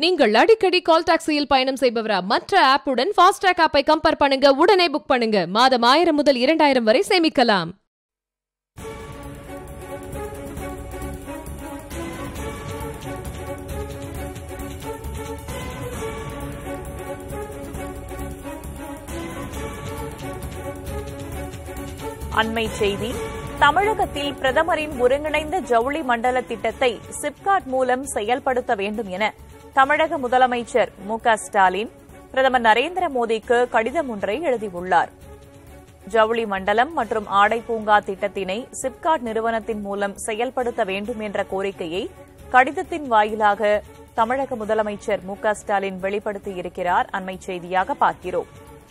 நீங்கள் அடிக்கடி கால் டாக்ஸியில் பயணம் செய்பவரா மற்ற ஆப்புடன் ஃபாஸ்டாக் ஆப்பை கம்பேர் பண்ணுங்க உடனே புக் பண்ணுங்க மாதம் ஆயிரம் முதல் இரண்டாயிரம் வரை சேமிக்கலாம் அண்மை செய்தி தமிழகத்தில் பிரதமரின் ஒருங்கிணைந்த ஜவுளி மண்டல திட்டத்தை சிப்காட் மூலம் செயல்படுத்த வேண்டும் என தமிழக முதலமைச்சர் மு க ஸ்டாலின் பிரதமர் நரேந்திர மோடிக்கு கடிதம் ஒன்றை எழுதியுள்ளார் ஜவுளி மண்டலம் மற்றும் ஆடை பூங்கா திட்டத்தினை சிப்காட் நிறுவனத்தின் மூலம் செயல்படுத்த வேண்டும் என்ற கோரிக்கையை கடிதத்தின் வாயிலாக தமிழக முதலமைச்சர் மு க ஸ்டாலின் வெளிப்படுத்தியிருக்கிறார் அண்மை செய்தியாக பார்க்கிறோம்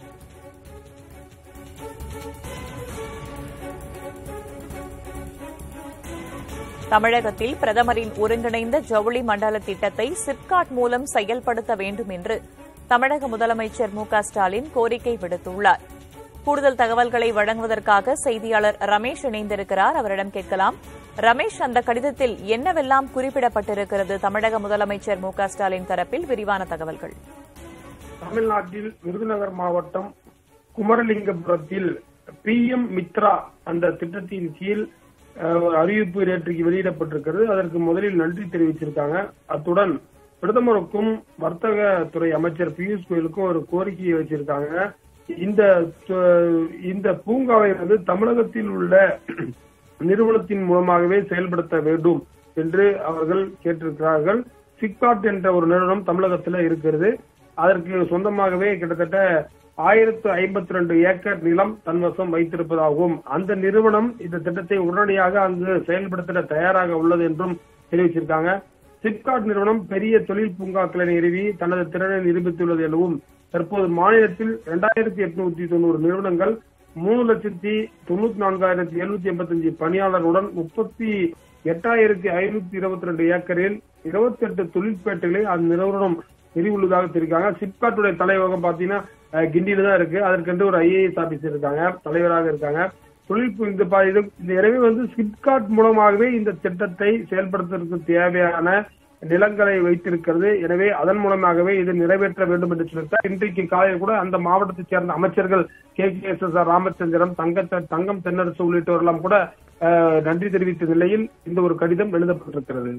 தமிழகத்தில் பிரதமரின் ஒருங்கிணைந்த ஜவுளி மண்டல திட்டத்தை சிப்காட் மூலம் செயல்படுத்த வேண்டும் என்று தமிழக முதலமைச்சர் மு க ஸ்டாலின் கோரிக்கை விடுத்துள்ளார் கூடுதல் தகவல்களை வழங்குவதற்காக செய்தியாளர் ரமேஷ் இணைந்திருக்கிறார் அவரிடம் கேட்கலாம் ரமேஷ் அந்த கடிதத்தில் என்னவெல்லாம் குறிப்பிடப்பட்டிருக்கிறது தமிழக முதலமைச்சர் மு க ஸ்டாலின் தரப்பில் விரிவான தகவல்கள் தமிழ்நாட்டில் விருதுநகர் மாவட்டம் குமரலிங்கபுரத்தில் பி எம் மித்ரா அந்த திட்டத்தின் கீழ் அஹ், ஒரு அறிவிப்பு நேற்றைக்கு வெளியிடப்பட்டிருக்கிறது அதற்கு முதலில் நன்றி தெரிவிச்சிருக்காங்க அத்துடன் பிரதமருக்கும் வர்த்தக துறை அமைச்சர் பியூஷ் கோயலுக்கும் ஒரு கோரிக்கையை வச்சிருக்காங்க இந்த து- இந்த பூங்காவை வந்து தமிழகத்தில் உள்ள நிறுவனத்தின் மூலமாகவே செயல்படுத்த வேண்டும் என்று அவர்கள் கேட்டிருக்கிறார்கள் சிப்காட் என்ற ஒரு நிறுவனம் தமிழகத்தில் இருக்கிறது அதற்கு சொந்தமாகவே கிட்டத்தட்ட ஆயிரத்து ஐம்பத்தி ரெண்டு ஏக்கர் நிலம் தன்வசம் வைத்திருப்பதாகவும் அந்த நிறுவனம் இந்த திட்டத்தை உடனடியாக அங்கு செயல்படுத்த தயாராக உள்ளது என்றும் தெரிவிச்சிருக்காங்க சிப்காட் நிறுவனம் பெரிய தொழில் பூங்காக்களை நிறுவி தனது திறனை நிரூபித்துள்ளது எனவும் தற்போது மாநிலத்தில் இரண்டாயிரத்தி எட்நூத்தி தொண்ணூறு நிறுவனங்கள் மூணு லட்சத்தி தொண்ணூத்தி நான்காயிரத்தி எழுநூத்தி எண்பத்தஞ்சு பணியாளர்களுடன் முப்பத்தி எட்டாயிரத்தி ஐநூத்தி இருபத்தி ரெண்டு ஏக்கரில் இருபத்தி எட்டு தொழிற்பேட்டைகளை அந்த நிறுவனம் நிறுவியுள்ளதாக தெரிவிக்காங்க சிப்காட்டுடைய தலைவகம் பாத்தீங்கன்னா அஹ், கிண்டியில தான் இருக்கு அதற்கென்று ஒரு ஐஏஎஸ் ஆபீசர் இருக்காங்க தலைவராக இருக்காங்க தொழில் பு- இந்த ப- இது- இந்த எனவே வந்து சிப்காட் மூலமாகவே இந்த திட்டத்தை செயல்படுத்துவதற்கு தேவையான நிலங்களை வைத்திருக்கிறது எனவே அதன் மூலமாகவே இது நிறைவேற்ற வேண்டும் என்று சொல்லியிருக்கார் இன்றைக்கு காலையில் கூட அந்த மாவட்டத்தைச் சேர்ந்த அமைச்சர்கள் K K S S R Ramachandran Thanga Thangam Thennarasu உள்ளிட்டவரெல்லாம் கூட அஹ், நன்றி தெரிவித்த நிலையில் இந்த ஒரு கடிதம் எழுதப்பட்டிருக்கிறது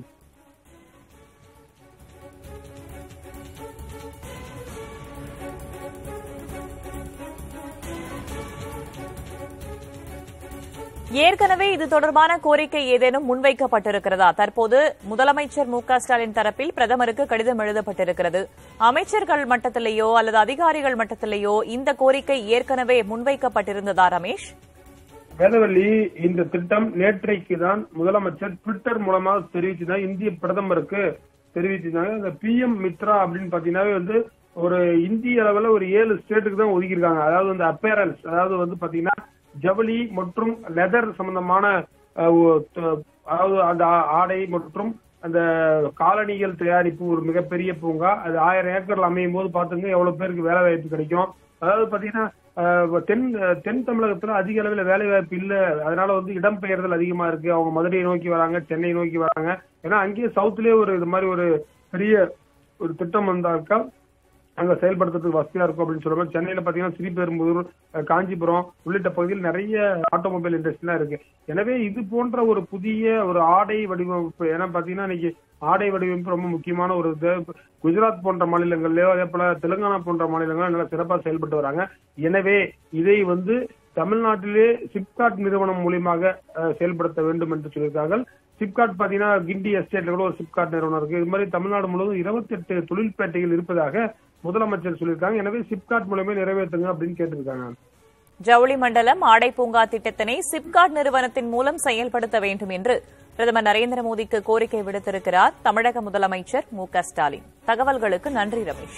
ஏற்கனவே இது தொடர்பான கோரிக்கை ஏதேனும் முன்வைக்கப்பட்டிருக்கிறதா தற்போது முதலமைச்சர் மு க ஸ்டாலின் தரப்பில் பிரதமருக்கு கடிதம் எழுதப்பட்டிருக்கிறது அமைச்சர்கள் மட்டத்திலேயோ அல்லது அதிகாரிகள் மட்டத்திலேயோ இந்த கோரிக்கை ஏற்கனவே முன்வைக்கப்பட்டிருந்ததா ரமேஷ் வேதவள்ளி இந்த திட்டம் நேற்றைக்கு தான் முதலமைச்சர் ட்விட்டர் மூலமா தெரிவிச்சுதான் இந்திய பிரதமருக்கு தெரிவிச்சிருந்தாங்க இந்த பி எம் மித்ரா அப்படின்னு பாத்தீங்கன்னாவே வந்து ஒரு இந்திய அளவுல ஒரு ஏழு ஸ்டேட்டுக்கு தான் ஒதுக்கியிருக்காங்க அதாவது இந்த அப்பேரல்ஸ் அதாவது வந்து பாத்தீங்கன்னா ஜவுளி மற்றும் லெதர் சம்பந்தமான அஹ், ஒ- த- அதாவது அந்த ஆ- ஆடை மற்றும் அந்த காலணிகள் தயாரிப்பு ஒரு மிகப்பெரிய பூங்கா அது ஆயிரம் ஏக்கர்ல அமையும் போது பாத்துங்க எவ்வளவு பேருக்கு வேலை வாய்ப்பு கிடைக்கும் அதாவது பாத்தீங்கன்னா அஹ், தென் தென் தமிழகத்துல அதிக அளவில் வேலை வாய்ப்பு இல்ல அதனால வந்து இடம்பெயர்தல் அதிகமா இருக்கு அவங்க மதுரையை நோக்கி வராங்க சென்னை நோக்கி வராங்க ஏன்னா அங்கேயே சவுத்லயே ஒரு இது மாதிரி ஒரு பெரிய ஒரு திட்டம் வந்தாக்கா அங்க செயல்படுத்துறதுக்கு வசதியா இருக்கும் அப்படின்னு சொல்லுவாங்க சென்னையில பாத்தீங்கன்னா ஸ்ரீபெரும்புதூர் அஹ், காஞ்சிபுரம் உள்ளிட்ட பகுதியில் நிறைய ஆட்டோமொபைல் இண்டஸ்ட்ரிலாம் இருக்கு எனவே இது போன்ற ஒரு புதிய ஒரு ஆடை வடிவமைப்பு ஏன்னா பாத்தீங்கன்னா இன்னைக்கு ஆடை வடிவமைப்பு ரொம்ப முக்கியமான ஒரு இது குஜராத் போன்ற மாநிலங்கள்லயோ அதே போல தெலுங்கானா போன்ற மாநிலங்களும் நல்லா சிறப்பா செயல்பட்டு வராங்க எனவே இதை வந்து தமிழ்நாட்டிலே சிப்காட் நிறுவனம் மூலியமாக அஹ், செயல்படுத்த வேண்டும் என்று சொல்லியிருக்கார்கள் சிப்காட் பாத்தீங்கன்னா கிண்டி எஸ்டேட்ல கூட ஒரு சிப்காட் நிறுவனம் இருக்கு இது மாதிரி தமிழ்நாடு முழுவதும் இருபத்தி எட்டு தொழிற்பேட்டைகள் இருப்பதாக முதலமைச்சர் சொல்லியிருக்காங்க எனவே சிப்காட் மூலமே நிறைவேற்றுங்க அப்படின்னு கேட்டிருக்காங்க ஜவுளி மண்டலம் ஆடை பூங்கா திட்டத்தினை சிப்காட் நிறுவனத்தின் மூலம் செயல்படுத்த வேண்டும் என்று பிரதமர் நரேந்திர மோடிக்கு கோரிக்கை விடுத்திருக்கிறார் தமிழக முதலமைச்சர் மு க ஸ்டாலின் தகவல்களுக்கு நன்றி ரமேஷ்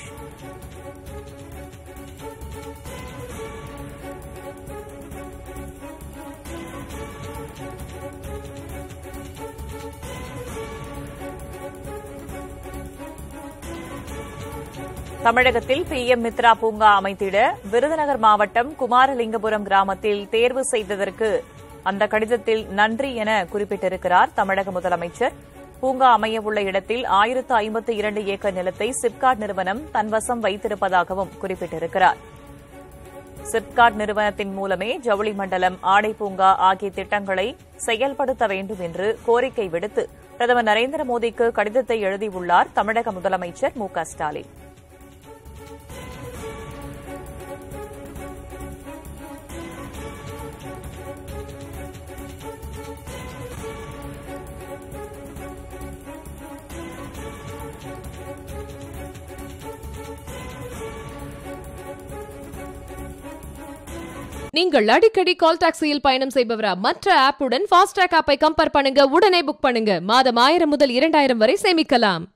தமிழகத்தில் பி எம் மித்ரா பூங்கா அமைத்திட விருதுநகர் மாவட்டம் குமாரலிங்கபுரம் கிராமத்தில் தேர்வு செய்ததற்கு அந்த கடிதத்தில் நன்றி என குறிப்பிட்டிருக்கிறார் தமிழக முதலமைச்சர் பூங்கா அமையவுள்ள இடத்தில் ஆயிரத்து ஐம்பத்து இரண்டு ஏக்கர் நிலத்தை சிப்காட் நிறுவனம் தன்வசம் வைத்திருப்பதாகவும் குறிப்பிட்டிருக்கிறார் சிப்காட் நிறுவனத்தின் மூலமே ஜவுளி மண்டலம் ஆடை பூங்கா ஆகிய திட்டங்களை செயல்படுத்த வேண்டும் என்று கோரிக்கை விடுத்து பிரதமர் நரேந்திர மோடிக்கு கடிதத்தை எழுதியுள்ளார் தமிழக முதலமைச்சர் மு க ஸ்டாலின் நீங்கள் அடிக்கடி கால் டாக்ஸியில் பயணம் செய்பவரா மற்ற ஆப்புடன் ஃபாஸ்டாக் ஆப்பை கம்பேர் பண்ணுங்க உடனே புக் பண்ணுங்க மாதம் ஆயிரம் முதல் இரண்டாயிரம் வரை சேமிக்கலாம்